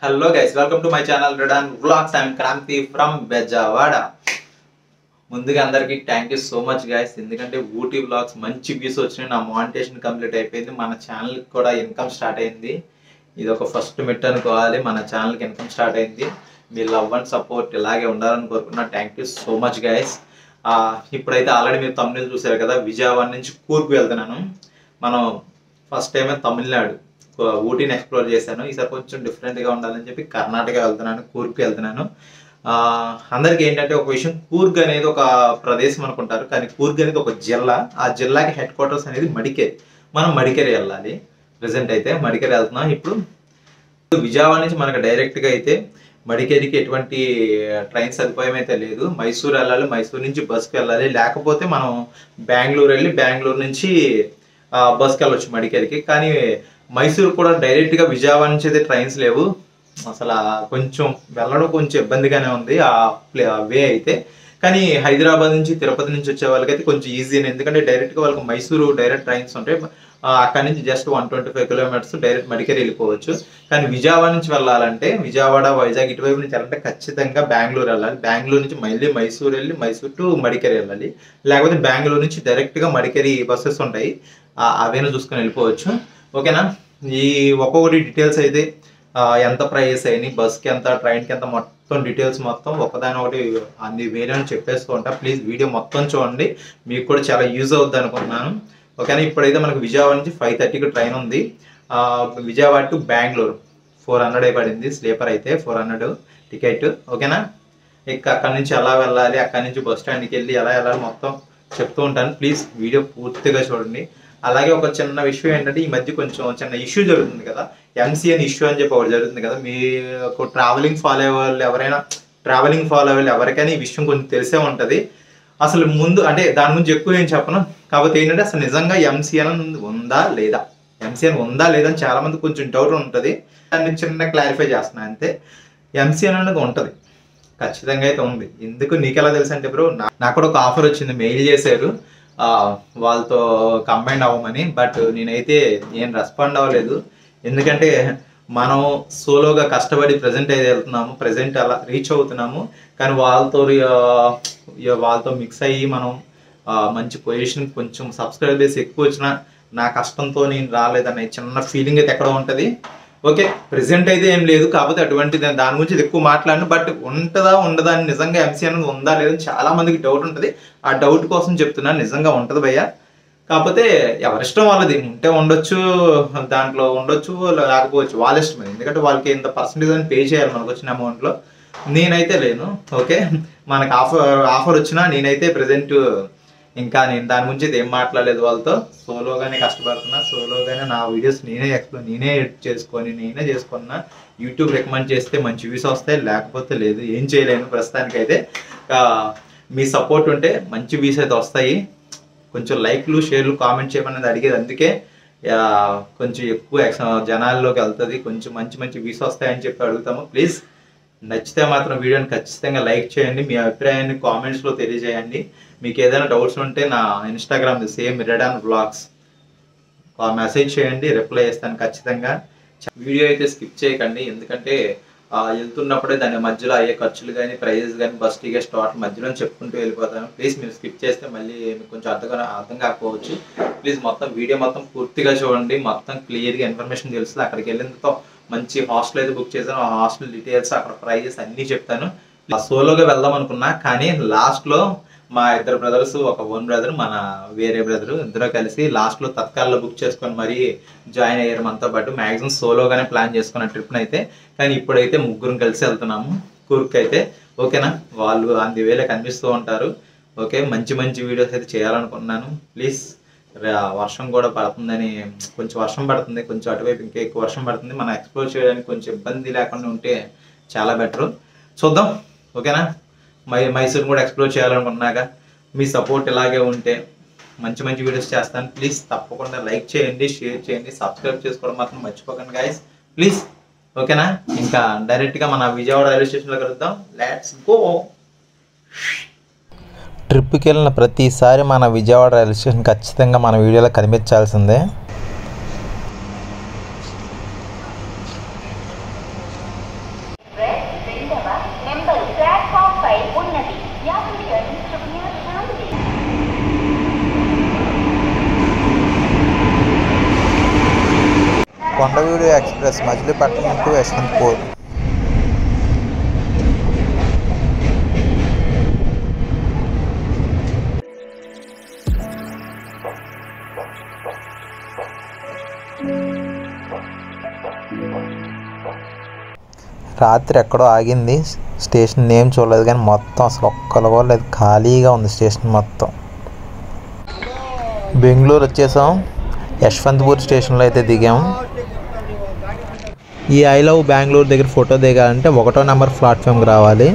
Hello guys welcome to my channel Redon vlogs I'm Kranthi from Bezawada ముందుగా అందరికీ thank you so much guys ఎందుకంటే Ooty vlogs మంచి views వచ్చినాయి నా మానిటేషన్ కంప్లీట్ అయిపోయింది మన ఛానల్ కూడా ఇన్కమ్ స్టార్ట్ అయింది ఇది ఒక ఫస్ట్ మిట్ అనుకోవాలి మన ఛానల్కి ఇన్కమ్ స్టార్ట్ అయింది మీ లవ్ అండ్ సపోర్ట్ ఇలాగే ఉండాలని కోరుకున్నా thank you so much guys ఇప్పుడైతే ఆల్రెడీ మీరు తమిళ చూసారు కదా విజయవాడ నుంచి కూర్పు వెళ్తున్నాను మనం ఫస్ట్ టైమే తమిళనాడు కో- ఊటీని ఎక్స్ప్లోర్ చేశాను ఈసారి కొంచెం డిఫరెంట్గా ఉండాలని చెప్పి కర్ణాటక వెళ్తున్నాను కూర్గ్కి వెళ్తున్నాను ఆ, అందరికీ ఏంటంటే ఒక విషయం కూర్గ్ అనేది ఒక ప్రదేశం అనుకుంటారు కానీ కూర్గ్ అనేది ఒక జిల్లా ఆ జిల్లాకి హెడ్ క్వార్టర్స్ అనేది మడికేరి మనం మడికేరి వెళ్ళాలి ప్రెసెంట్ అయితే మడికేరి వెళ్తున్నాం ఇప్పుడు విజయవాడ నుంచి మనకు డైరెక్ట్గా అయితే మడికేరికి ఎటువంటి ట్రైన్ సదుపాయం అయితే లేదు మైసూర్ వెళ్ళాలి మైసూర్ నుంచి బస్కి వెళ్ళాలి లేకపోతే మనం బెంగళూరు వెళ్ళి బెంగళూరు నుంచి ఆ, బస్కి వెళ్ళొచ్చు మడికేరికి కానీ మైసూర్ కూడా డైరెక్ట్గా విజయవాడ నుంచి అయితే ట్రైన్స్ లేవు అసలు ఆ కొంచెం వెళ్ళడం కొంచెం ఇబ్బందిగానే ఉంది ఆ వే అయితే కానీ హైదరాబాద్ నుంచి తిరుపతి నుంచి వచ్చే వాళ్ళకైతే కొంచెం ఈజీ ఎందుకంటే డైరెక్ట్గా వాళ్ళకి మైసూరు డైరెక్ట్ ట్రైన్స్ ఉంటాయి ఆ, అక్కడి నుంచి just one twenty five kilometres direct Madikeri వెళ్ళిపోవచ్చు కానీ విజయవాడ నుంచి వెళ్ళాలంటే విజయవాడ వైజాగ్ ఇటువైపు నుంచి వెళ్ళాలంటే ఖచ్చితంగా బెంగళూరు వెళ్ళాలి బెంగళూరు నుంచి మళ్ళీ మైసూర్ వెళ్ళి మైసూర్ టు మడికేరి వెళ్ళాలి లేకపోతే బెంగళూరు నుంచి డైరెక్ట్గా మడికేరి బస్సెస్ ఉంటాయి ఆ- అవేనా చూసుకొని వెళ్ళిపోవచ్చు ఓకేనా ఈ ఒక్కొక్కటి డీటెయిల్స్ అయితే ఆ, ఎంత ప్రైస్ అయినాయి బస్కి ఎంత ట్రైన్కి ఎంత మొత్తం డీటెయిల్స్ మొత్తం ఒకదాని ఒకటి అన్ని వేరే అని చెప్పేస్తూ ఉంటా ప్లీజ్ వీడియో మొత్తం చూడండి మీకు కూడా చాలా యూజ్ అవుద్ది అనుకుంటున్నాను ఓకేనా ఇప్పుడైతే మనకు విజయవాడ నుంచి ఫైవ్ థర్టీకి ట్రైన్ ఉంది ఆ, Vijayawada to Bengaluru four hundred పడింది స్లీపర్ అయితే ఫోర్ హండ్రెడ్ టికెట్ ఓకేనా ఇక అక్కడి నుంచి ఎలా వెళ్ళాలి అక్కడి నుంచి బస్ స్టాండ్కి వెళ్ళి ఎలా వెళ్ళాలి మొత్తం చెప్తూ ఉంటాను ప్లీజ్ వీడియో పూర్తిగా చూడండి అలాగే ఒక చిన్న విషయం ఏంటంటే ఈ మధ్య కొంచెం చిన్న ఇష్యూ జరుగుతుంది కదా ఎంసీఎన్ ఇష్యూ అని చెప్పి ఒకటి జరుగుతుంది కదా మీకు ట్రావెలింగ్ ఫాలో అయ్యే వాళ్ళు ఎవరైనా ట్రావెలింగ్ ఫాలో అయ్యే వాళ్ళు ఎవరికైనా ఈ విషయం కొంచెం తెలిసే ఉంటుంది అసలు ముందు అంటే దాని గురించి ఎక్కువ నేను చెప్పను కాకపోతే ఏంటంటే అసలు నిజంగా ఎంసీఎన్ ఉందా లేదా ఎంసీఎన్ ఉందా లేదా అని చాలా మంది కొంచెం డౌట్ ఉంటుంది దాన్ని చిన్న క్లారిఫై చేస్తున్నాను అంతే ఎంసీఎన్ అనేది ఉంటుంది ఖచ్చితంగా అయితే ఉంది ఎందుకు నీకు ఎలా తెలుసు అంటే బ్రో నాకు కూడా ఒక ఆఫర్ వచ్చింది మెయిల్ చేశారు ఆ, వాళ్ళతో కంబైండ్ అవ్వమని బట్ నేనైతే ఏం రెస్పాండ్ అవ్వలేదు ఎందుకంటే మనం సోలోగా కష్టపడి ప్రజెంట్ అయితే వెళ్తున్నాము ప్రజెంట్ అలా రీచ్ అవుతున్నాము కానీ వాళ్ళతో ఆ, ఇక వాళ్ళతో మిక్స్ అయ్యి మనం ఆ, మంచి పొజిషన్ కొంచెం సబ్స్క్రైబర్స్ ఎక్కువ వచ్చినా నా కష్టంతో నేను రాలేదనే చిన్న ఫీలింగ్ అయితే ఎక్కడ ఉంటుంది ఓకే ప్రెసెంట్ అయితే ఏం లేదు కాకపోతే అటువంటి దాని దాని గురించి ఎక్కువ మాట్లాడను బట్ ఉంటుందా ఉండదా అని నిజంగా ఎంసీ అనేది ఉందా లేదని చాలా మందికి డౌట్ ఉంటుంది ఆ డౌట్ కోసం చెప్తున్నాను నిజంగా ఉంటుంది భయ్య కాకపోతే ఎవరిష్టం వాళ్ళది ఉంటే ఉండొచ్చు దాంట్లో ఉండొచ్చు లేకపోవచ్చు వాళ్ళ ఇష్టం ఎందుకంటే వాళ్ళకి ఇంత పర్సంటేజ్ అని పే చేయాలి మనకు వచ్చిన అమౌంట్లో నేనైతే లేను ఓకే మనకు ఆఫర్ ఆఫర్ వచ్చినా నేనైతే ప్రజెంట్ ఇంకా నేను దాని గురించి అయితే ఏం మాట్లాడలేదు వాళ్ళతో సోలోగానే కష్టపడుతున్నా సోలోగానే నా వీడియోస్ నేనే ఎక్స్ప్లో నేనే ఎడిట్ చేసుకొని నేనే చేసుకున్నా యూట్యూబ్ రికమెండ్ చేస్తే మంచి వ్యూస్ వస్తాయి లేకపోతే లేదు ఏం చేయలేను ప్రస్తుతానికైతే ఆ, మీ సపోర్ట్ ఉంటే మంచి వ్యూస్ అయితే వస్తాయి కొంచెం లైక్లు షేర్లు కామెంట్ చేయమనేది అడిగేది అందుకే ఆ, కొంచెం ఎక్కువ ఎక్స్ జనాల్లోకి వెళ్తుంది కొంచెం మంచి మంచి వ్యూస్ వస్తాయని చెప్పి అడుగుతాము ప్లీజ్ నచ్చితే మాత్రం వీడియోని ఖచ్చితంగా లైక్ చేయండి మీ అభిప్రాయాన్ని కామెంట్స్లో తెలియజేయండి మీకు ఏదైనా డౌట్స్ ఉంటే నా Instagram same Redon blogs message చేయండి రిప్లై చేస్తాను ఖచ్చితంగా వీడియో అయితే స్కిప్ చేయకండి ఎందుకంటే ఆ, వెళ్తున్నప్పుడే దాని మధ్యలో అయ్యే ఖర్చులు కానీ ప్రైజెస్ కానీ బస్ టికెట్ స్టార్ట్ మధ్యలో చెప్పుకుంటూ వెళ్ళిపోతాను ప్లీజ్ మీరు స్కిప్ చేస్తే మళ్ళీ మీకు కొంచెం అర్థం అర్థం కాకపోవచ్చు ప్లీజ్ మొత్తం వీడియో మొత్తం పూర్తిగా చూడండి మొత్తం క్లియర్గా ఇన్ఫర్మేషన్ తెలుస్తుంది అక్కడికి వెళ్ళినందుతో మంచి హాస్టల్ అయితే బుక్ చేశాను ఆ హాస్టల్ డీటెయిల్స్ అక్కడ ప్రైజెస్ అన్నీ చెప్తాను సోలోగా వెళ్దాం అనుకున్నా కానీ లాస్ట్లో మా ఇద్దరు బ్రదర్స్ ఒక ఓన్ బ్రదర్ మన వేరే బ్రదర్ ఇద్దరు కలిసి లాస్ట్లో తత్కాల్లో బుక్ చేసుకొని మరీ జాయిన్ అయ్యారు మనతో పాటు మ్యాక్సిమం సోలోగానే ప్లాన్ చేసుకున్న ట్రిప్ని అయితే కానీ ఇప్పుడైతే ముగ్గురం కలిసి వెళ్తున్నాము కూర్క్ అయితే ఓకేనా వాళ్ళు అంది వేళ కనిపిస్తూ ఉంటారు ఓకే మంచి మంచి వీడియోస్ అయితే చేయాలనుకుంటున్నాను ప్లీజ్ వర్షం కూడా పడుతుందని కొంచెం వర్షం పడుతుంది కొంచెం అటువైపు ఇంకా ఎక్కువ వర్షం పడుతుంది మనం ఎక్స్ప్లోర్ చేయడానికి కొంచెం ఇబ్బంది లేకుండా ఉంటే చాలా బెటర్ చూద్దాం ఓకేనా మై మైసూర్ కూడా ఎక్స్ప్లోర్ చేయాలనుకుంటున్నాక మీ సపోర్ట్ ఇలాగే ఉంటే మంచి మంచి వీడియోస్ చేస్తాను ప్లీజ్ తప్పకుండా లైక్ చేయండి షేర్ చేయండి సబ్స్క్రైబ్ చేసుకోవడం మాత్రం మర్చిపోకండి గాయస్ ప్లీజ్ ఓకేనా ఇంకా డైరెక్ట్గా మన విజయవాడ రైల్వే స్టేషన్లో కలుద్దాం లెట్స్ గో ట్రిప్కి వెళ్ళిన ప్రతిసారి మన విజయవాడ రైల్వే స్టేషన్ ఖచ్చితంగా మన వీడియోలో కనిపించాల్సిందే కొండవీడు ఎక్స్ప్రెస్ మచిలీపట్నం టు యశ్వంత్పూర్ రాత్రి ఎక్కడో ఆగింది స్టేషన్ నేమ్ చూడలేదు కానీ మొత్తం అసలు ఒక్కరు కూడా లేదు ఖాళీగా ఉంది స్టేషన్ మొత్తం బెంగళూరు వచ్చేసాం యశ్వంత్పూర్ స్టేషన్లో అయితే దిగాం ఈ ఐ లవ్ బెంగళూరు దగ్గర ఫోటో దిగాలంటే ఒకటో నెంబర్ ప్లాట్ఫామ్కి రావాలి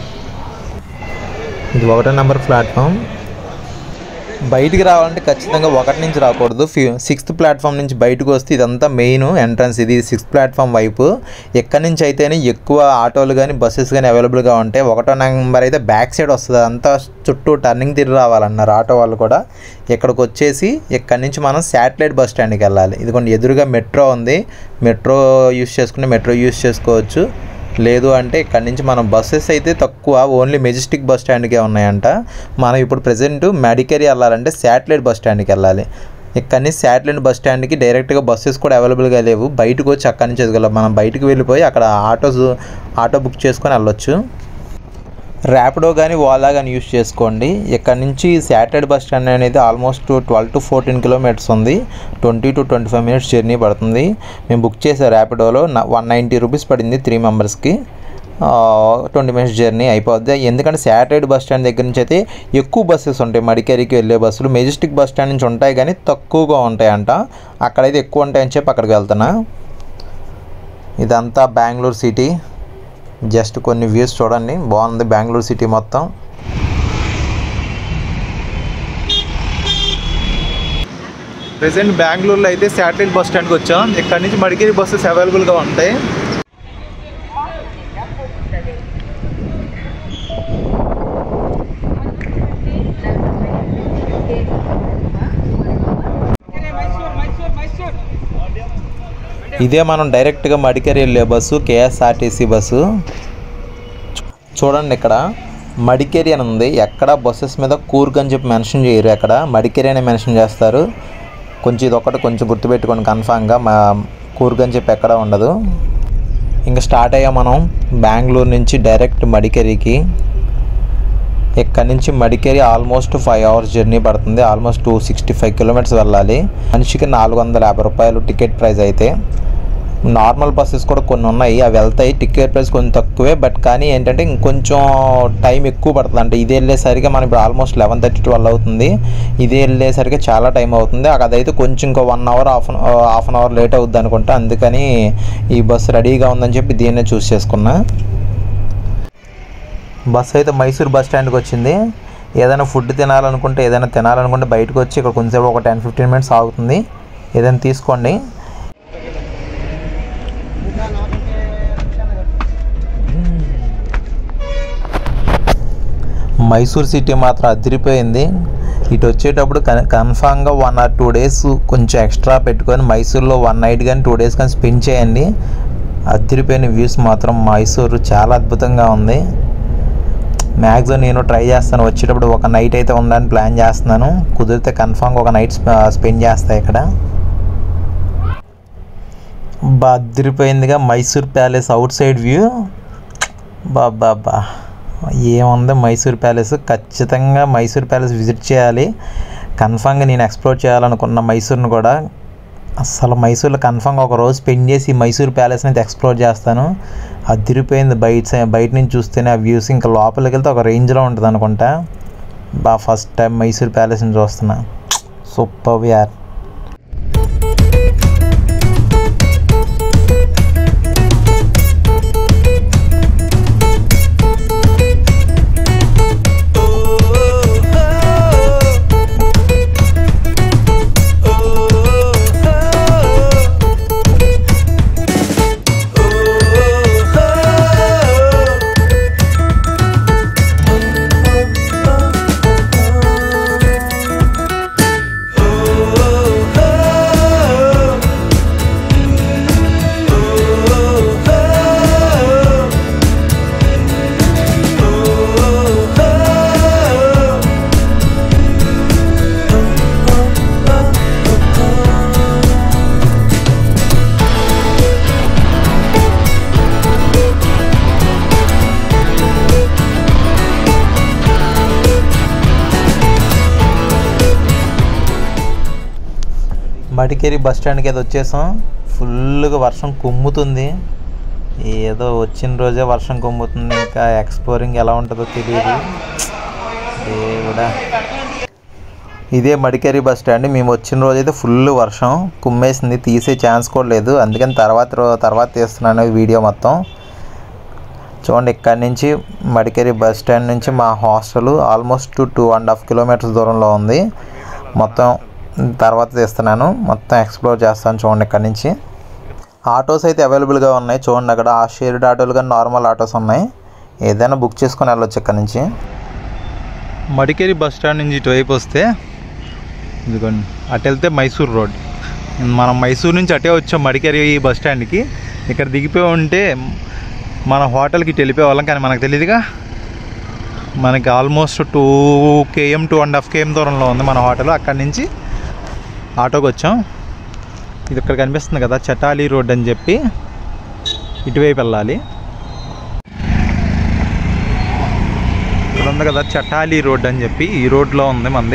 ఇది ఒకటో నెంబర్ ప్లాట్ఫామ్ బయటికి రావాలంటే ఖచ్చితంగా ఒకటి నుంచి రాకూడదు ఫి సిక్స్త్ ప్లాట్ఫామ్ నుంచి బయటకు వస్తే ఇదంతా మెయిన్ ఎంట్రన్స్ ఇది సిక్స్త్ ప్లాట్ఫామ్ వైపు ఎక్కడి నుంచి అయితేనే ఎక్కువ ఆటోలు కానీ బస్సెస్ కానీ అవైలబుల్గా ఉంటాయి ఒకటో నెంబర్ అయితే బ్యాక్ సైడ్ వస్తుంది అంతా చుట్టూ టర్నింగ్ తిరిగి రావాలన్నారు ఆటో వాళ్ళు కూడా ఇక్కడికి వచ్చేసి ఇక్కడి నుంచి మనం శాటిలైట్ బస్ స్టాండ్కి వెళ్ళాలి ఇదిగోండి ఎదురుగా మెట్రో ఉంది మెట్రో యూస్ చేసుకుని మెట్రో యూస్ చేసుకోవచ్చు లేదు అంటే ఇక్కడి నుంచి మనం బస్సెస్ అయితే తక్కువ ఓన్లీ మెజెస్టిక్ బస్ స్టాండ్కే ఉన్నాయంట మనం ఇప్పుడు ప్రజెంట్ మెడికేరీ వెళ్ళాలంటే శాటిలైట్ బస్ స్టాండ్కి వెళ్ళాలి ఇక్కడి నుంచి శాటిలైట్ బస్ స్టాండ్కి డైరెక్ట్గా బస్సెస్ కూడా అవైలబుల్గా లేవు బయటకు వచ్చి అక్కడి నుంచి ఎదగలం మనం బయటకు వెళ్ళిపోయి అక్కడ ఆటోస్ ఆటో బుక్ చేసుకొని వెళ్ళొచ్చు ర్యాపిడో కానీ ఓలా కానీ యూస్ చేసుకోండి ఇక్కడ నుంచి శాటిలైట్ బస్ స్టాండ్ అనేది almost twelve to fourteen kilometres ఉంది twenty to twenty five minutes journey పడుతుంది మేము బుక్ చేసే ర్యాపిడోలో వన్ నైంటీ రూపీస్ పడింది త్రీ మెంబర్స్కి ట్వంటీ మినిట్స్ జర్నీ అయిపోద్ది ఎందుకంటే శాటిలైట్ బస్ స్టాండ్ దగ్గర నుంచి అయితే ఎక్కువ బస్సెస్ ఉంటాయి మడికేరికి వెళ్ళే బస్సులు మెజెస్టిక్ బస్ స్టాండ్ నుంచి ఉంటాయి కానీ తక్కువగా ఉంటాయంట అక్కడైతే ఎక్కువ ఉంటాయని చెప్పి అక్కడికి వెళ్తున్నా ఇదంతా బెంగళూరు సిటీ జస్ట్ కొన్ని వ్యూస్ చూడండి బాగుంది బెంగళూరు సిటీ మొత్తం ప్రెసెంట్ బెంగళూరులో అయితే శాటిలైట్ బస్ స్టాండ్కి వచ్చాం ఇక్కడ నుంచి మడికేరి బస్సెస్ అవైలబుల్గా ఉంటాయి ఇదే మనం డైరెక్ట్గా మడికేరి వెళ్ళే బస్సు కేఎస్ఆర్టీసీ బస్సు చూ- చూడండి ఇక్కడ మడికేరి అని ఉంది ఎక్కడ బస్సెస్ మీద కూర్గ్ అని చెప్పి మెన్షన్ చేయరు ఎక్కడ మడికేరి అని మెన్షన్ చేస్తారు కొంచెం ఇది ఒకటి కొంచెం గుర్తుపెట్టుకోండి కన్ఫామ్గా మా కూర్గ్ అని చెప్పి ఎక్కడ ఉండదు ఇంకా స్టార్ట్ అయ్యా మనం బెంగళూరు నుంచి డైరెక్ట్ మడికేరికి ఇక్కడ నుంచి Madikeri almost five hours journey పడుతుంది almost two sixty five kilometres వెళ్ళాలి మనిషికి నాలుగు వందల యాభై రూపాయలు టికెట్ ప్రైస్ అయితే నార్మల్ బస్సెస్ కూడా కొన్ని ఉన్నాయి అవి వెళ్తాయి టికెట్ ప్రైస్ కొంచెం తక్కువే బట్ కానీ ఏంటంటే ఇంకొంచెం టైం ఎక్కువ పడుతుంది అంటే ఇది వెళ్ళేసరికి మనం ఇప్పుడు ఆల్మోస్ట్ లెవెన్ థర్టీ ట్వెల్వ్ అవుతుంది ఇది వెళ్ళేసరికి చాలా టైం అవుతుంది అదైతే కొంచెం ఇంకో one hour half half an hour late అవుద్ది అనుకుంటా అందుకని ఈ బస్సు రెడీగా ఉందని చెప్పి దీన్నే చూస్ చేసుకున్నా బస్సు అయితే మైసూర్ బస్ స్టాండ్కి వచ్చింది ఏదైనా ఫుడ్ తినాలనుకుంటే ఏదైనా తినాలనుకుంటే బయటకు వచ్చి ఇక్కడ కొంచెంసేపు ఒక టెన్ ఫిఫ్టీన్ మినిట్స్ ఆగుతుంది ఏదైనా తీసుకోండి మైసూర్ సిటీ మాత్రం అదిరిపోయింది ఇటు వచ్చేటప్పుడు కన్ కన్ఫామ్గా వన్ ఆర్ టూ డేస్ కొంచెం ఎక్స్ట్రా పెట్టుకొని మైసూర్లో వన్ నైట్ కానీ టూ డేస్ కానీ స్పెండ్ చేయండి అదిరిపోయిన వ్యూస్ మాత్రం మైసూరు చాలా అద్భుతంగా ఉంది మ్యాక్సిమం నేను ట్రై చేస్తాను వచ్చేటప్పుడు ఒక నైట్ అయితే ఉందని ప్లాన్ చేస్తున్నాను కుదిరితే కన్ఫామ్గా ఒక నైట్ స్పెండ్ చేస్తా ఇక్కడ బా అదిరిపోయిందిగా Mysore palace outside view బాబా బా ఏముంది మైసూర్ ప్యాలెస్ ఖచ్చితంగా మైసూర్ ప్యాలెస్ విజిట్ చేయాలి కన్ఫామ్గా నేను ఎక్స్ప్లోర్ చేయాలనుకున్న మైసూర్ని కూడా అసలు మైసూర్లో కన్ఫామ్గా ఒక రోజు స్పెండ్ చేసి మైసూర్ ప్యాలెస్ని అయితే ఎక్స్ప్లోర్ చేస్తాను అదిరిపోయింది బయట సై- బయట నుంచి చూస్తేనే ఆ వ్యూస్ ఇంకా లోపలికి వెళ్తే ఒక రేంజ్లో ఉంటుంది అనుకుంటా బా ఫస్ట్ టైం మైసూర్ ప్యాలెస్ని చూస్తున్నా సూపర్ యార్ Oh మడికేరి బస్ స్టాండ్కి ఏదో వచ్చేసాం ఫుల్గా వర్షం కుమ్ముతుంది ఏదో వచ్చిన రోజే వర్షం కుమ్ముతుంది ఇంకా ఎక్స్ప్లోరింగ్ ఎలా ఉంటుందో తెలియదు దేవుడా ఇదే మడికేరి బస్ స్టాండ్ మేము వచ్చిన రోజు అయితే ఫుల్ వర్షం కుమ్మేసింది తీసే ఛాన్స్ కూడా లేదు అందుకని తర్వాత రో- తర్వాత తీస్తున్నాను ఈ వీడియో మొత్తం చూడండి ఇక్కడి నుంచి మడికేరి బస్ స్టాండ్ నుంచి మా hostel almost two and half kilometres దూరంలో ఉంది మొత్తం తర్వాత తీస్తున్నాను మొత్తం ఎక్స్ప్లోర్ చేస్తాను చూడండి ఇక్కడి నుంచి ఆటోస్ అయితే అవైలబుల్గా ఉన్నాయి చూడండి అక్కడ ఆ షేర్డ్ ఆటోలు కానీ నార్మల్ ఆటోస్ ఉన్నాయి ఏదైనా బుక్ చేసుకొని వెళ్ళొచ్చు ఇక్కడ నుంచి మడికేరి బస్ స్టాండ్ నుంచి ఇటువైపు వస్తే ఇదిగోండి అటు వెళ్తే మైసూర్ రోడ్ మనం మైసూర్ నుంచి అటే వచ్చాం మడికేరి బస్ స్టాండ్కి ఇక్కడ దిగిపోయి ఉంటే మన హోటల్కి ఇటు వెళ్ళిపోయే వాళ్ళం కానీ మనకు తెలియదుగా మనకి almost two KM two and half KM దూరంలో ఉంది మన హోటల్ అక్కడి నుంచి ఆటోకి వచ్చాం ఇది ఇక్కడ కనిపిస్తుంది కదా చటాలి రోడ్ అని చెప్పి ఇటువైపు వెళ్ళాలి ఇక్కడ ఉంది కదా చటాలి రోడ్ అని చెప్పి ఈ రోడ్లో ఉంది మంది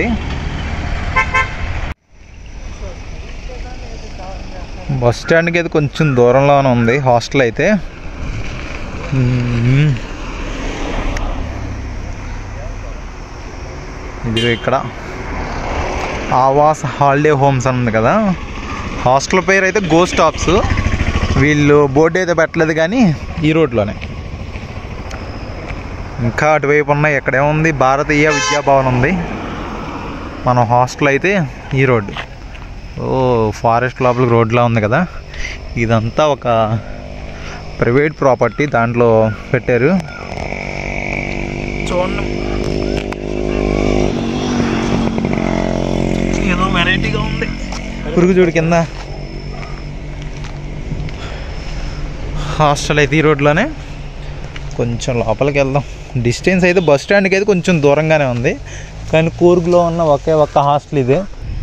బస్ స్టాండ్కి అయితే కొంచెం దూరంలోనే ఉంది హాస్టల్ అయితే మ్మ్. ఇది ఇక్కడ ఆవాస్ హాలిడే హోమ్స్ అని ఉంది కదా హాస్టల్ పేరు అయితే గో స్టాప్స్ వీళ్ళు బోర్డు అయితే పెట్టలేదు కానీ ఈ రోడ్లోనే ఇంకా అటువైపు ఉన్నాయి ఎక్కడేముంది భారతీయ విద్యాభవన్ ఉంది మన హాస్టల్ అయితే ఈ రోడ్డు ఓ ఫారెస్ట్ లోపలికి రోడ్లా ఉంది కదా ఇదంతా ఒక ప్రైవేట్ ప్రాపర్టీ దాంట్లో పెట్టారు చూడండి ఏదో వెరైటీగా ఉంది పురుగు చూడు కింద హాస్టల్ అయితే ఈ రోడ్లోనే కొంచెం లోపలికి వెళ్దాం డిస్టెన్స్ అయితే బస్ స్టాండ్కి అయితే కొంచెం దూరంగానే ఉంది కానీ కూర్గులో ఉన్న ఒకే ఒక్క హాస్టల్ ఇదే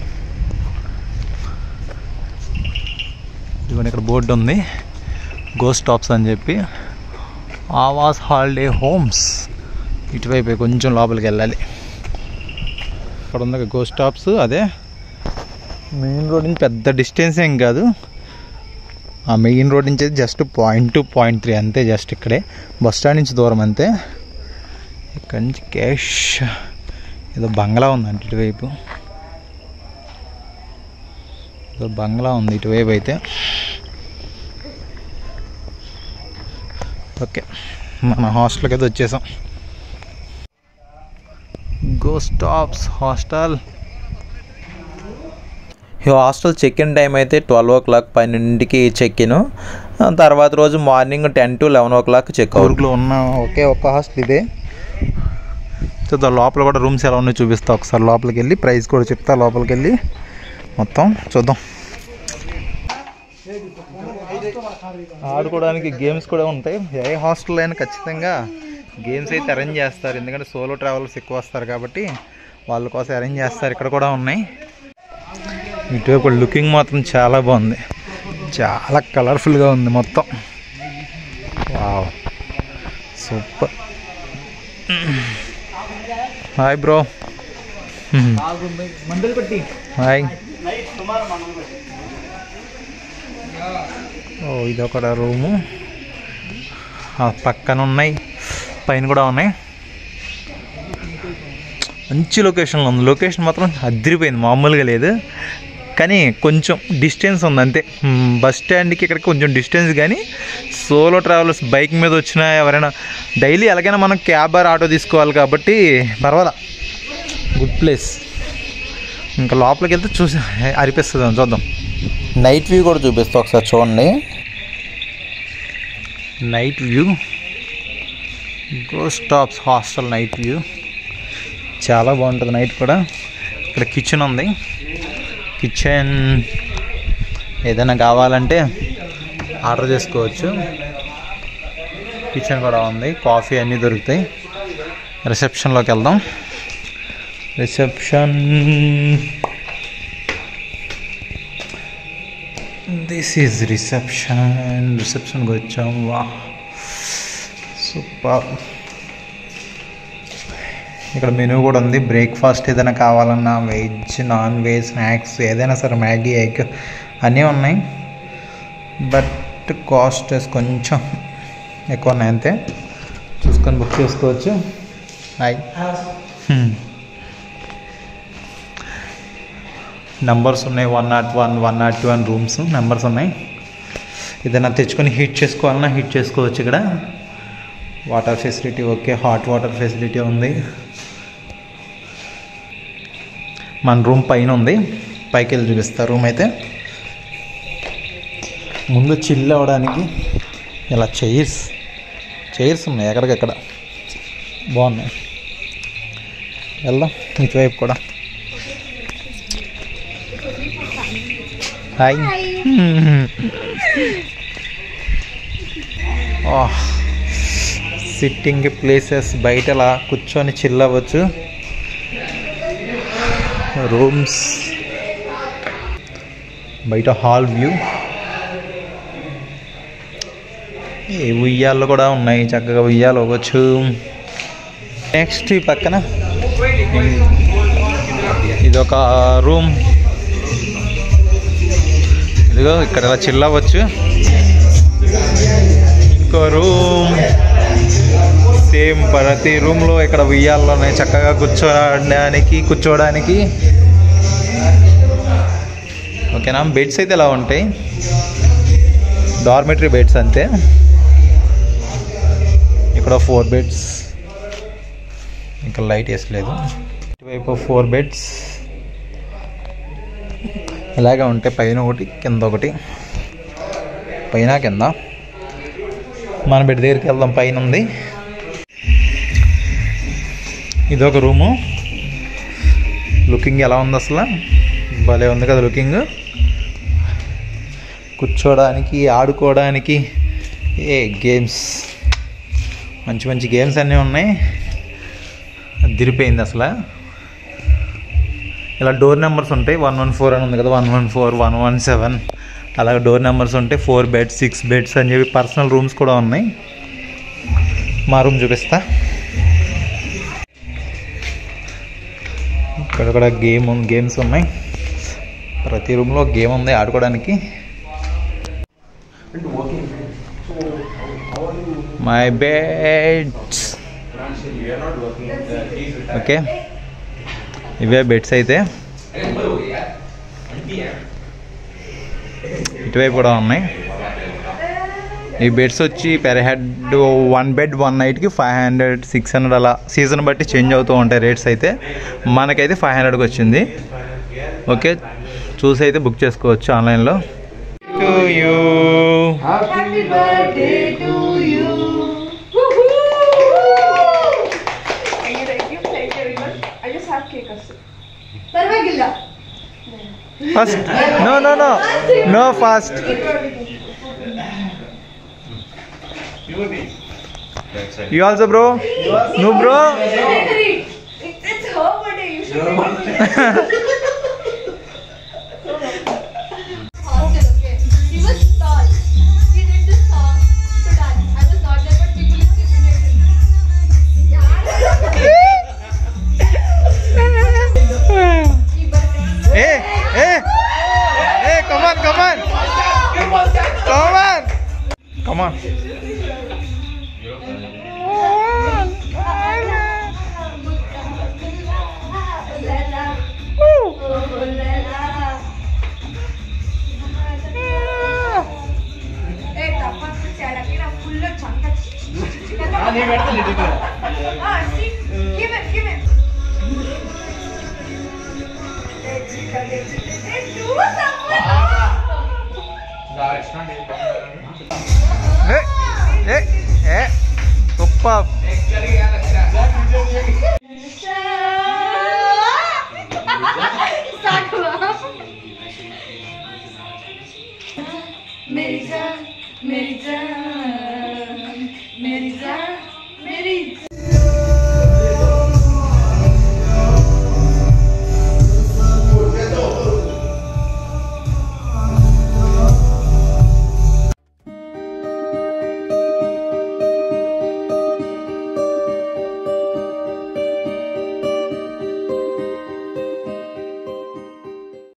ఇదిగోండి ఇక్కడ బోర్డు ఉంది గో స్టాప్స్ అని చెప్పి ఆవాస్ హాలిడే హోమ్స్ ఇటువైపు కొంచెం లోపలికి వెళ్ళాలి ఇక్కడ ఉంది గో స్టాప్స్ అదే మెయిన్ రోడ్ నుంచి పెద్ద డిస్టెన్స్ ఏం కాదు ఆ మెయిన్ రోడ్ నుంచి just point two point three అంతే జస్ట్ ఇక్కడే బస్ స్టాండ్ నుంచి దూరం అంతే ఇక్కడ నుంచి క్యాష్ ఏదో బంగ్లా ఉందంట ఇటువైపు ఏదో బంగ్లా ఉంది ఇటువైపు అయితే ఓకే మన హాస్టల్కి అయితే వచ్చేసాం గో స్టాప్స్ హాస్టల్ ఈ హాస్టల్ చెక్ ఇన్ టైం అయితే ట్వెల్వ్ ఓ క్లాక్ పన్నెండింటికి చెక్ ఇన్ తర్వాత రోజు morning ten to eleven o'clock check అవుట్లో ఉన్న ఒకే ఒక్క హాస్టల్ ఇదే చూద్దాం లోపల కూడా రూమ్స్ ఎలా ఉన్నాయో చూపిస్తా ఒకసారి లోపలికి వెళ్ళి ప్రైస్ కూడా చెప్తా లోపలికి వెళ్ళి మొత్తం చూద్దాం ఆడుకోవడానికి గేమ్స్ కూడా ఉంటాయి ఏ హాస్టల్ అయినా ఖచ్చితంగా గేమ్స్ అయితే అరేంజ్ చేస్తారు ఎందుకంటే సోలో ట్రావెలర్స్ ఎక్కువ వస్తారు కాబట్టి వాళ్ళ కోసం అరేంజ్ చేస్తారు ఇక్కడ కూడా ఉన్నాయి ఇటువైపు లుకింగ్ మాత్రం చాలా బాగుంది చాలా కలర్ఫుల్గా ఉంది మొత్తం wow super hi bro hi oh ఇది ఒక రూము ఆ పక్కన ఉన్నాయి పైన కూడా ఉన్నాయి మంచి లొకేషన్లో ఉంది లొకేషన్ మాత్రం అదిరిపోయింది మామూలుగా లేదు కానీ కొంచెం డిస్టెన్స్ ఉంది అంతే మ్, బస్ స్టాండ్కి ఇక్కడికి కొంచెం డిస్టెన్స్ కానీ సోలో ట్రావెలర్స్ బైక్ మీద వచ్చినా ఎవరైనా డైలీ ఎలాగైనా మనం క్యాబ్ ఆర్ ఆటో తీసుకోవాలి కాబట్టి పర్వాలా గుడ్ ప్లేస్ ఇంకా లోపలికి వెళ్తే చూసి అరిపిస్తుంది చూద్దాం నైట్ వ్యూ కూడా చూపిస్తా ఒకసారి చూడండి night view go stops hostel night view చాలా బాగుంటుంది నైట్ కూడా ఇక్కడ కిచెన్ ఉంది కిచెన్ ఏదైనా కావాలంటే ఆర్డర్ చేసుకోవచ్చు కిచెన్ కూడా ఉంది కాఫీ అన్నీ దొరుకుతాయి రిసెప్షన్లోకి వెళ్దాం రిసెప్షన్ దిస్ ఈజ్ రిసెప్షన్ రిసెప్షన్కి వచ్చాం వా సూపర్ ఇక్కడ మెనూ కూడా ఉంది బ్రేక్ఫాస్ట్ ఏదైనా కావాలన్నా వెజ్ నాన్ వెజ్ స్నాక్స్ ఏదైనా సరే మ్యాగీ ఎగ్ అన్నీ ఉన్నాయి బట్ కాస్ట్ కొంచెం ఎక్కువ ఉన్నాయి అంతే చూసుకొని బుక్ చేసుకోవచ్చు హాయ్ నంబర్స్ ఉన్నాయి one nought one one nought two అని రూమ్స్ నెంబర్స్ ఉన్నాయి ఏదైనా తెచ్చుకొని హీట్ చేసుకోవాలన్నా హీట్ చేసుకోవచ్చు ఇక్కడ water facility okay hot water facility ఉంది మన రూమ్ పైన ఉంది పైకి వెళ్ళి చూపిస్తా రూమ్ అయితే ముందు చిల్ అవ్వడానికి ఇలా చైర్స్ చైర్స్ ఉన్నాయి ఎక్కడికక్కడ బాగున్నాయి వెళ్దాం ఇటువైపు కూడా హాయ్ సిట్టింగ్ ప్లేసెస్ బయట అలా కూర్చొని చిల్ అవ్వచ్చు రూమ్స్ బయట హాల్ వ్యూ ఏ ఉయ్యాలు కూడా ఉన్నాయి చక్కగా ఉయ్యాలు అవ్వచ్చు నెక్స్ట్ ఈ పక్కన ఇది ఒక రూమ్ ఇదిగో ఇక్కడ ఇలా చిల్ అవ్వచ్చు ఇంకో రూమ్ సేమ్ ప్రతి రూమ్లో ఇక్కడ ఉయ్యాల్లో ఉన్నాయి చక్కగా కూర్చోడానికి కూర్చోవడానికి ఓకేనా బెడ్స్ అయితే ఇలా ఉంటాయి డార్మెటరీ బెడ్స్ అంతే ఇక్కడ ఫోర్ బెడ్స్ ఇంకా లైట్ వేసలేదు ఇటువైపు ఫోర్ బెడ్స్ ఇలాగే ఉంటాయి పైన ఒకటి కింద ఒకటి పైన కింద మన బెడ్ దగ్గరికి వెళ్దాం పైన ఉంది ఇది ఒక రూము లుకింగ్ ఎలా ఉంది అసలు భలే ఉంది కదా లుకింగ్ కూర్చోడానికి ఆడుకోవడానికి ఏ గేమ్స్ మంచి మంచి గేమ్స్ అన్నీ ఉన్నాయి దిరిపోయింది అసలు ఇలా డోర్ నెంబర్స్ ఉంటాయి వన్ వన్ ఫోర్ అని ఉంది కదా one one four one one seven అలాగే డోర్ నెంబర్స్ ఉంటాయి ఫోర్ బెడ్స్ సిక్స్ బెడ్స్ అని చెప్పి పర్సనల్ రూమ్స్ కూడా ఉన్నాయి మా రూమ్ చూపిస్తా ఇక్కడ కూడా గేమ్ గేమ్స్ ఉన్నాయి ప్రతి రూమ్లో గేమ్ ఉంది ఆడుకోవడానికి మై బెడ్స్ ఓకే ఇవే బెడ్స్ అయితే ఇటువైపు కూడా ఉన్నాయి ఈ బెడ్స్ వచ్చి per head one bed one నైట్కి ఫైవ్ హండ్రెడ్ సిక్స్ హండ్రెడ్ అలా సీజన్ బట్టి చేంజ్ అవుతూ ఉంటాయి రేట్స్ అయితే మనకైతే ఫైవ్ హండ్రెడ్కి వచ్చింది ఓకే చూసి అయితే బుక్ చేసుకోవచ్చు ఆన్లైన్లో to you Happy birthday to you. Woohoo! Thank you, thank you, thank you very much. I just have cake also. ಪರವಾಗಿಲ್ಲ first no no no no fast you also bro నువ్వు bro It's, it's her birthday. You should. Okay, okay. He was tall. He did this song to dance. I was not there, but people used to imitate him. ఏ ఏ ఏ come on come on come on come on ఏ తప్పదు చెడకి నా full చంక Ah, see? Give it, give it. Hey, chica, hey, chica. Hey, do something. ఏ ఏ ఏ సూపర్ मेरी जान मेरी जान मेरी जान मेरी